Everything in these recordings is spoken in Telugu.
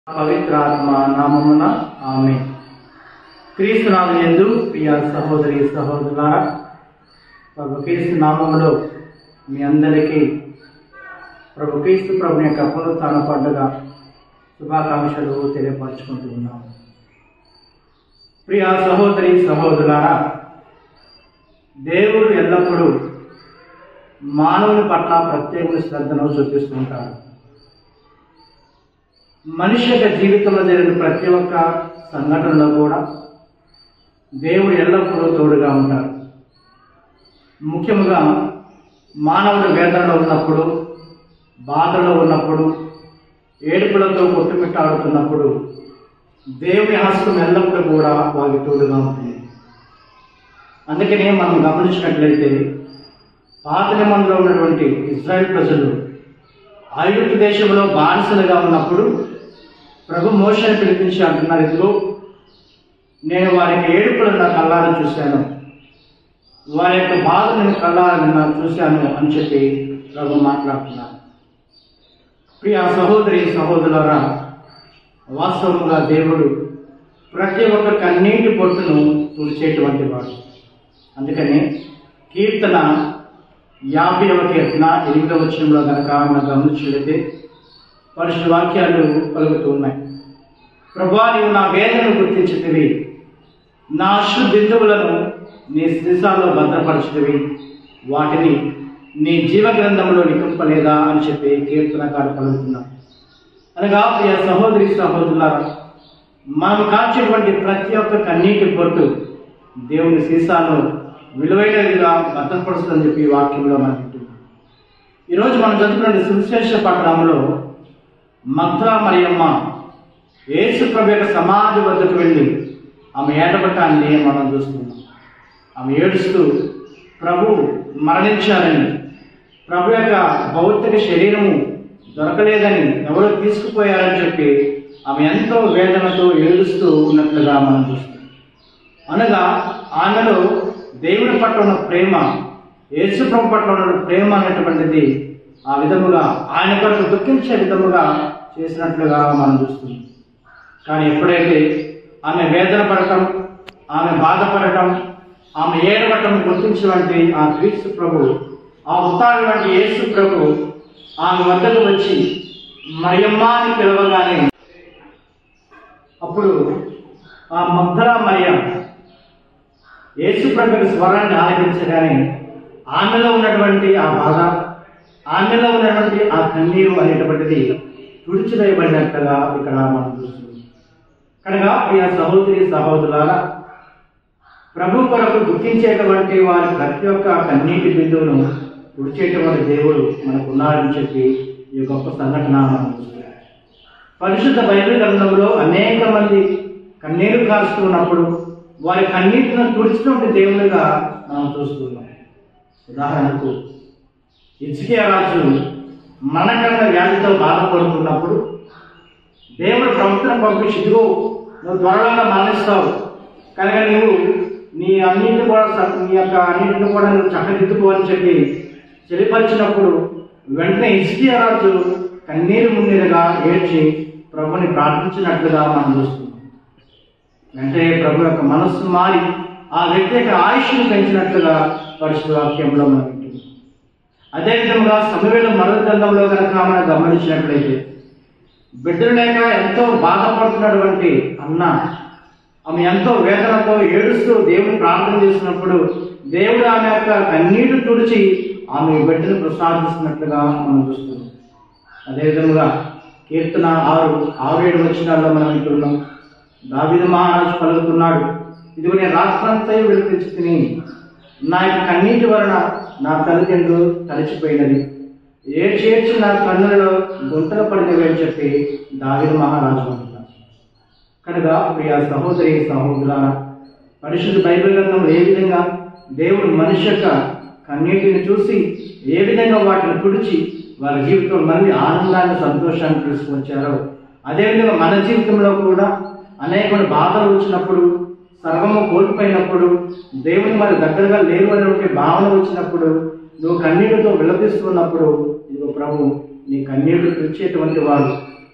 పవిత్రాత్మ నామమున ఆమె క్రీస్తునాథు ఎందు ప్రియ సహోదరి సహోదరులారా ప్రభు క్రీస్తు నామములో మీ అందరికీ ప్రభు క్రీస్తు ప్రభు యొక్క పునరుత్థాన పండుగ శుభాకాంక్షలు తెలియపరచుకుంటూ ఉన్నాము ప్రియ సహోదరి సహోదరులారా దేవుడు ఎల్లప్పుడూ మానవుని పట్ల ప్రత్యేక శ్రద్ధను చూపిస్తూ ఉంటాడు మనిషి యొక్క జీవితంలో జరిగిన ప్రతి ఒక్క సంఘటనలో కూడా దేవుడు ఎల్లప్పుడూ తోడుగా ఉంటారు ముఖ్యంగా మానవుడు వేదనలో ఉన్నప్పుడు బాధలో ఉన్నప్పుడు ఏడుపులతో కొట్టుమిట్టాడుతున్నప్పుడు దేవుని హస్తం ఎల్లప్పుడూ కూడా వారికి తోడుగా ఉంటుంది అందుకనే మనం గమనించినట్లయితే పాత నిబంధనలో ఉన్నటువంటి ఇజ్రాయెల్ ప్రజలు ఐగుప్తు దేశంలో బానిసలుగా ఉన్నప్పుడు ప్రభు మోషని పిలిపించి అంటున్నారు ఇదిగో నేను వారికి ఏడుపులను నా కళ్ళారా చూశాను వారి యొక్క బాధ నేను కళ్ళారా నిన్న చూశాను అని చెప్పి ప్రభు మాట్లాడుతున్నారు ప్రియ సహోదరి సహోదరులారా వాస్తవంగా దేవుడు ప్రతి ఒక్క కన్నీటి పొట్టును తుడిచేటువంటి వాడు అందుకని కీర్తన యాభైవ కీర్తన ఎనిమిదవ వచనంలో కనుక మనం గమనించినట్లయితే పరిశుద్ధ వాక్యాలు పలుకుతూ ఉన్నాయి ప్రభా నీవు నా వేదనను గుర్తించితివి నా అశ్రు బిందువులను నీ శిశాల్లో భద్రపరచితివి వాటిని నీ జీవ గ్రంథంలో నికుంపలేదా అని చెప్పి కీర్తనకారు పలుకుతున్నారు అనగా ప్రియ సహోదరి సహోదరులారా మనం కాచేటువంటి ప్రతి ఒక్క కన్నీటి పొట్టు దేవుని సీసాను విలువైనదిగా భద్రపరుస్తుందని చెప్పి ఈ వాక్యంలో మనం వింటున్నాం ఈరోజు మనం చదువుకున్న సువిశేష పట్టణంలో మగ్ధా మరియమ్మ యేసు ప్రభు యొక్క సమాధి వద్దకు వెళ్ళి ఆమె ఏడబట్టాన్ని మనం చూస్తున్నాం ఆమె ఏడుస్తూ ప్రభు మరణించాలని ప్రభు యొక్క భౌతిక శరీరము దొరకలేదని ఎవరో తీసుకుపోయారని చెప్పి ఆమె ఎంతో వేదనతో ఏడుస్తూ ఉన్నట్లుగా మనం చూస్తున్నాం అనగా ఆమెలో దేవుని పట్ల ఉన్న ప్రేమ యేసు ప్రభు పట్ల ఉన్న ప్రేమ అనేటువంటిది ఆ విధముగా ఆయన కొరకు దుఃఖించే విధముగా చేసినట్లుగా మనం చూస్తున్నాం కానీ ఎప్పుడైతే ఆమె వేదన పడటం ఆమె బాధపడటం ఆమె ఏడవటం గుర్తించినటువంటి ఆ క్రీస్తు ప్రభు ఆ ఉత్తాడు వంటి యేసు ప్రభు ఆమె వద్దకు వచ్చి మరియమ్మ అని పిలవగానే అప్పుడు ఆ మగ్ధరా మరియం యేసు ప్రభు స్వరాన్ని ఆలకించగానే ఆమెలో ఉన్నటువంటి ఆ బాధ ఆమెలో ఉన్నటువంటి ఆ కన్నీరు అనేటువంటిది తుడిచివేయబడినట్లుగా ఇక్కడ మనం చూస్తున్నాం కనుక ప్రియ సహోదరి సహోదరులారా ప్రభు కొరకు దుఃఖించేటువంటి వారి ప్రతి ఒక్క కన్నీటి బిందువును తుడిచేటువంటి దేవుడు మనకు ఉన్నాడని చెప్పి ఈ గొప్ప సంఘటన మనం చూస్తున్నాం పరిశుద్ధ బైబిల్ గ్రంథంలో అనేక మంది కన్నీరు కారుస్తున్నప్పుడు వారి కన్నీటిని తుడిచినటువంటి దేవునిగా మనం చూస్తున్నాం ఉదాహరణకు ఇజ్కియా రాజు మరణకరణ వ్యాధితో బాధపడుతున్నప్పుడు దేవుడు ప్రవక్తను పంపించి ఇదిగో నువ్వు త్వరలో మరణిస్తావు కనుక నీవు నీ అన్నింటిని కూడా స- నీ యొక్క అన్నింటిని కూడా నువ్వు చక్కదిద్దుకో అని చెప్పి తెలియపరిచినప్పుడు వెంటనే ఇజ్కియా రాజు కన్నీరు మున్నీరుగా ఏడ్చి ప్రభుని ప్రార్థించినట్లుగా మనం చూస్తున్నాం వెంటనే ప్రభు యొక్క మనస్సు మారి ఆ వ్యక్తి యొక్క ఆయుష్ను పెంచినట్లుగా పరిశుద్ధ వాక్యంలో మనం వింటున్నాం అదేవిధంగా సమవేల మరణ గ్రంథంలో కనుక మనం గమనించినట్లయితే బిడ్డలు లేక ఎంతో బాధపడుతున్నటువంటి అన్న ఆమె ఎంతో వేదనతో ఏడుస్తూ దేవుని ప్రార్థన చేసినప్పుడు దేవుడు ఆమె యొక్క కన్నీటి తుడిచి ఆమె బిడ్డను ప్రసాదిస్తున్నట్లుగా మనం చూస్తున్నాం అదేవిధంగా కీర్తన ఆరు ఆరు ఏడు వచ్చినాల్లో మనం వింటున్నాం దావిద మహారాజు పలుకుతున్నాడు ఇదిగో నేను రాత్రంతా విడిపించి తిని నా యొక్క కన్నీటి వలన నా తల్లిదండ్రులు తలచిపోయినది ఏ చేర్చి నా కన్నులలో గుంతలు పడినవి అని చెప్పి దావిద మహారాజు అంటున్నాడు కనుక ప్రియ సహోదరి సహోదరులారా పరిశుద్ధ బైబిల్ గ్రంథంలో ఏ విధంగా దేవుడు మనిషి యొక్క కన్నీటిని చూసి ఏ విధంగా వాటిని తుడిచి వారి జీవితంలో మళ్ళీ ఆనందాన్ని సంతోషాన్ని తీసుకొచ్చారో అదేవిధంగా మన జీవితంలో కూడా అనేకమైన బాధలు వచ్చినప్పుడు సర్వము కోల్పోయినప్పుడు దేవుని మరి దగ్గరగా లేరు అనేటువంటి భావన వచ్చినప్పుడు నువ్వు కన్నీటితో విలపిస్తున్నప్పుడు ఇదిగో ప్రభు నీ కన్నీళ్లు తుడిచేటువంటి వాడు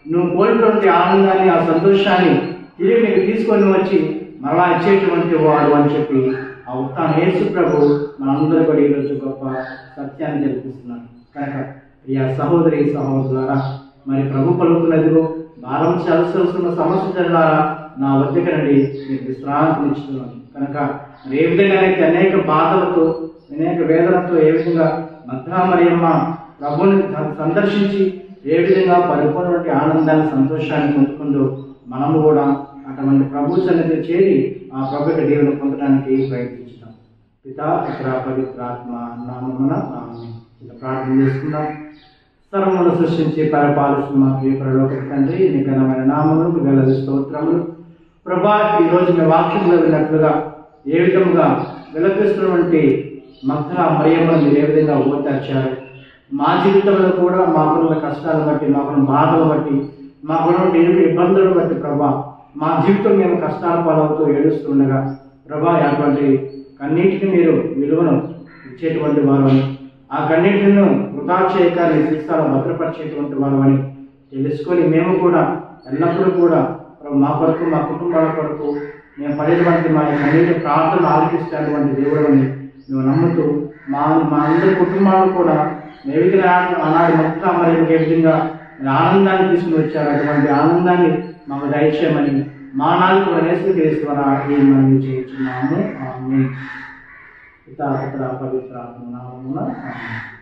నువ్వు కోల్పోయినటువంటి ఆనందాన్ని ఆ సంతోషాన్ని తిరిగి నీకు తీసుకొని వచ్చి మరలా ఇచ్చేటువంటి వాడు అని చెప్పి ఆ ఉత్తాన యేసు ప్రభు మనందరూ కూడా ఈరోజు గొప్ప సత్యాన్ని తెలిపిస్తున్నారు కనుక ప్రియ సహోదరి సహోదరులారా మరి ప్రభు పలుకున్నదిగో భారం చదువుతున్న సమస్య నా వద్దకు రండి మీకు విశ్రాంతినిస్తున్నాను కనుక మరి ఏ విధంగానైతే అనేక బాధలతో అనేక వేదనతో ఏ విధంగా మధ్రామరియమ్మ ప్రభుని ద- సందర్శించి ఏ విధంగా పరిపూర్ణటువంటి ఆనందాన్ని సంతోషాన్ని పొందుకుందో మనము కూడా అటువంటి ప్రభు సన్నిధి చేరి ఆ ప్రభు యొక్క దేవుని పొందడానికి ప్రయత్నించుదాం పితా పుత్ర పవిత్రాత్మ నామమున ఆమేన్. ఇలా ప్రార్థన చేసుకుందాం సర్వమును సృష్టించి పరిపాలిస్తున్న మా ప్రియ పరలోక తండ్రి నీ ఘనమైన నామములకు వేల స్తోత్రములు ప్రభా ఈ రోజు మీ వాక్యంలో విన్నట్లుగా ఏ విధంగా విలపిస్తున్నటువంటి మక్క మరియమ్మను మీరు ఏ విధంగా ఓదార్చారు మా జీవితంలో కూడా మాకున్న కష్టాలను బట్టి మాకున్న బాధలు బట్టి మాకున్నటువంటి ఎన్ని ఇబ్బందులను బట్టి ప్రభా మా జీవితం మేము కష్టాల పాలవుతూ ఏడుస్తుండగా ప్రభా అటువంటి కన్నీటికి మీరు విలువను ఇచ్చేటువంటి వారు అని ఆ కన్నీటిని వృధా చేయక నీ శిక్షాలు భద్రపరిచేటువంటి వారు అని తెలుసుకొని మేము కూడా ఎల్లప్పుడూ కూడా ప్రభు మా కొరకు మా కుటుంబాల కొరకు మేము పడేటువంటి మా కన్నీటి ప్రార్థన ఆలకిస్తున్నటువంటి దేవుడు అని మేము నమ్ముతూ మా మా అందరి కుటుంబాలను కూడా ఏ విధంగా ఆనాడు మొత్తం మరి ఏ విధంగా మీరు ఆనందాన్ని తీసుకుని వచ్చారు అటువంటి ఆనందాన్ని మాకు దయచేయమని మా నాలుగు నేసుక్రీస్తు ద్వారా ఈ మనం చేయించున్నాము ఆమె పితా పుత్ర పవిత్ర ఆత్మ నామమున ఆమేన్.